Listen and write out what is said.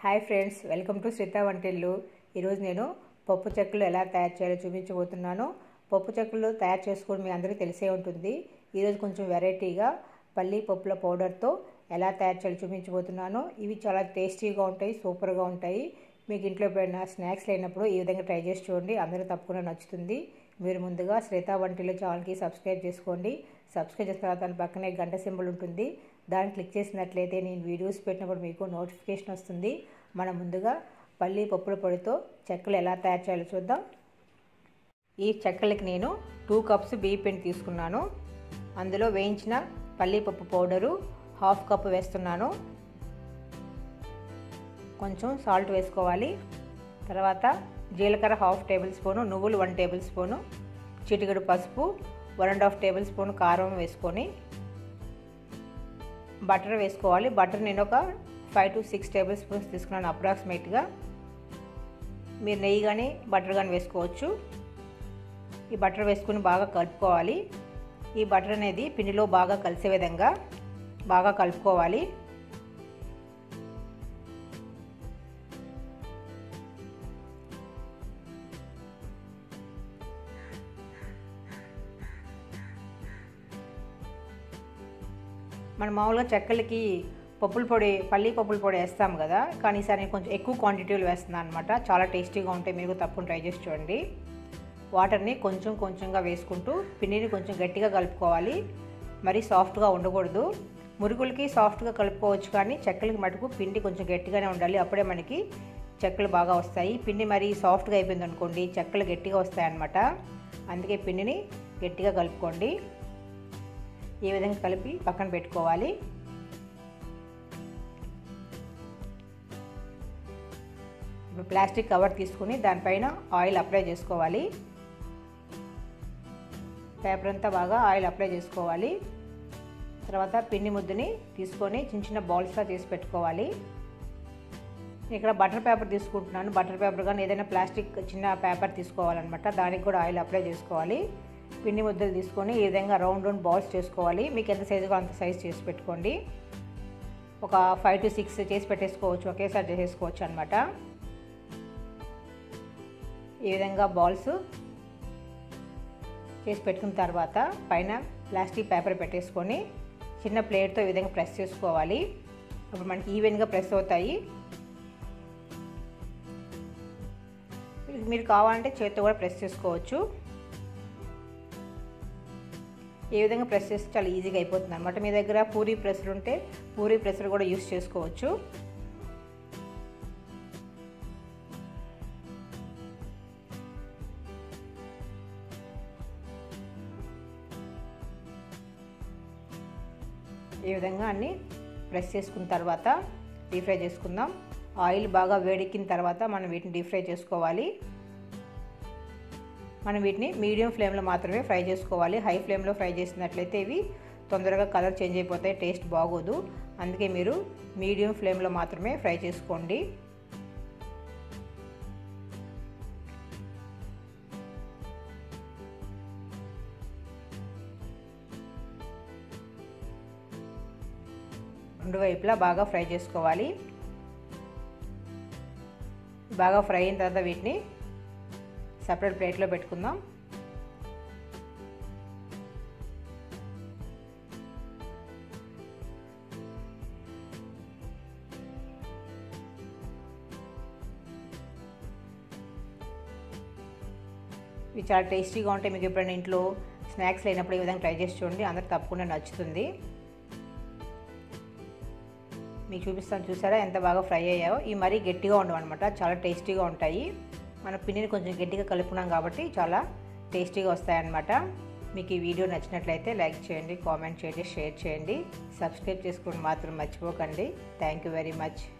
hi friends welcome to Sreetha Vantillu ఈరోజు నేను పప్పు చెక్కలు ఎలా తయారు చేయాలో చూపించబోతున్నాను పప్పు చెక్కలు తయారు చేసుకోవడం మీ అందరికీ తెలిసే ఉంటుంది ఈరోజు కొంచెం వెరైటీగా పల్లి పప్పుల పౌడర్తో ఎలా తయారు చేయాలో చూపించబోతున్నాను ఇవి చాలా టేస్టీగా ఉంటాయి సూపర్గా ఉంటాయి మీకు ఇంట్లో ఎప్పుడైనా స్నాక్స్ లేనప్పుడు ఈ విధంగా ట్రై చేసి చూడండి అందరూ తప్పకుండా నచ్చుతుంది మీరు ముందుగా శ్రీత వంటిల్లు ఛానల్కి సబ్స్క్రైబ్ చేసుకోండి సబ్స్క్రైబ్ చేసిన తర్వాత దాని పక్కనే గంట సింబల్ ఉంటుంది దాన్ని క్లిక్ చేసినట్లయితే నేను వీడియోస్ పెట్టినప్పుడు మీకు నోటిఫికేషన్ వస్తుంది మనం ముందుగా పల్లి పప్పుల పొడితో చెక్కలు ఎలా తయారు చేయాలో చూద్దాం ఈ చెక్కలకి నేను టూ కప్స్ బియ్య పిండి తీసుకున్నాను అందులో వేయించిన పల్లి పప్పు పౌడరు హాఫ్ కప్ వేస్తున్నాను కొంచెం సాల్ట్ వేసుకోవాలి తర్వాత జీలకర్ర హాఫ్ టేబుల్ స్పూను నువ్వులు వన్ టేబుల్ స్పూను చిటికెడు పసుపు one and half tablespoon కారం వేసుకొని బటర్ వేసుకోవాలి బటర్ నేను ఒక five to six tablespoons తీసుకున్నాను అప్రాక్సిమేట్గా మీరు నెయ్యి కానీ బటర్ కానీ వేసుకోవచ్చు ఈ బటర్ వేసుకుని బాగా కలుపుకోవాలి ఈ బటర్ అనేది పిండిలో బాగా కలిసే విధంగా బాగా కలుపుకోవాలి మనం మామూలుగా చెక్కలకి పప్పుల పొడి పల్లి పప్పుల పొడి వేస్తాం కదా కానీ ఈసారి నేను కొంచెం ఎక్కువ క్వాంటిటీలో వేస్తున్నాను అనమాట చాలా టేస్టీగా ఉంటాయి మీరు తప్పకుండా ట్రై చేసి చూడండి వాటర్ని కొంచెం కొంచెంగా వేసుకుంటూ పిండిని కొంచెం గట్టిగా కలుపుకోవాలి మరి సాఫ్ట్గా ఉండకూడదు మురుగులకి సాఫ్ట్గా కలుపుకోవచ్చు కానీ చెక్కలకి మటుకు పిండి కొంచెం గట్టిగానే ఉండాలి అప్పుడే మనకి చెక్కలు బాగా వస్తాయి పిండి మరి సాఫ్ట్గా అయిపోయింది అనుకోండి చెక్కలు గట్టిగా వస్తాయి అన్నమాట అందుకే పిండిని గట్టిగా కలుపుకోండి ఈ విధంగా కలిపి పక్కన పెట్టుకోవాలి ఇప్పుడు ప్లాస్టిక్ కవర్ తీసుకుని దానిపైన ఆయిల్ అప్లై చేసుకోవాలి పేపర్ అంతా బాగా ఆయిల్ అప్లై చేసుకోవాలి తర్వాత పిండి ముద్దని తీసుకొని చిన్న చిన్న బాల్స్గా చేసి పెట్టుకోవాలి ఇక్కడ బటర్ పేపర్ తీసుకుంటున్నాను బటర్ పేపర్ కానీ ఏదైనా ప్లాస్టిక్ చిన్న పేపర్ తీసుకోవాలన్నమాట దానికి కూడా ఆయిల్ అప్లై చేసుకోవాలి పిండి ముద్దలు తీసుకొని ఈ విధంగా రౌండ్ రౌండ్ బాల్స్ చేసుకోవాలి మీకు ఎంత సైజుగా అంత సైజ్ చేసి పెట్టుకోండి ఒక ఫైవ్ టు సిక్స్ చేసి పెట్టేసుకోవచ్చు ఒకేసారి చేసేసుకోవచ్చు అనమాట ఈ విధంగా బాల్స్ చేసి పెట్టుకున్న తర్వాత పైన ప్లాస్టిక్ పేపర్ పెట్టేసుకొని చిన్న ప్లేట్తో ఈ విధంగా ప్రెస్ చేసుకోవాలి అప్పుడు మనకి ఈవెన్గా ప్రెస్ అవుతాయి మీరు కావాలంటే చేతితో కూడా ప్రెస్ చేసుకోవచ్చు ఏ విధంగా ప్రెస్ చేస్తే చాలా ఈజీగా అయిపోతుంది అనమాట మీ దగ్గర పూరీ ప్రెస్లు ఉంటే పూరీ ప్రెస్లు కూడా యూస్ చేసుకోవచ్చు ఈ విధంగా అన్ని ప్రెస్ చేసుకున్న తర్వాత డీప్ ఫ్రై చేసుకుందాం ఆయిల్ బాగా వేడెక్కిన తర్వాత మనం వీటిని డీప్ ఫ్రై చేసుకోవాలి మనం వీటిని మీడియం ఫ్లేమ్లో మాత్రమే ఫ్రై చేసుకోవాలి హై ఫ్లేమ్లో ఫ్రై చేసినట్లయితే ఇవి తొందరగా కలర్ చేంజ్ అయిపోతాయి టేస్ట్ బాగోదు అందుకే మీరు మీడియం ఫ్లేమ్లో మాత్రమే ఫ్రై చేసుకోండి రెండు వైపులా బాగా ఫ్రై చేసుకోవాలి బాగా ఫ్రై అయిన తర్వాత వీటిని సపరేట్ ప్లేట్లో పెట్టుకుందాం ఇవి చాలా టేస్టీగా ఉంటాయి మీకు ఎప్పుడైనా ఇంట్లో స్నాక్స్ లేనప్పుడు ఈ విధంగా ట్రై చేసి చూడండి అందరికి తప్పకుండా నచ్చుతుంది మీకు చూపిస్తాను చూసారా ఎంత బాగా ఫ్రై అయ్యాయో ఇవి మరీ గట్టిగా ఉండవు అనమాట చాలా టేస్టీగా ఉంటాయి మన పిండిని కొంచెం గట్టిగా కలుపుకున్నాం కాబట్టి చాలా టేస్టీగా వస్తాయన్నమాట మీకు ఈ వీడియో నచ్చినట్లయితే లైక్ చేయండి కామెంట్ చేయండి షేర్ చేయండి సబ్స్క్రైబ్ చేసుకోండి మాత్రం మర్చిపోకండి థ్యాంక్ యూ వెరీ మచ్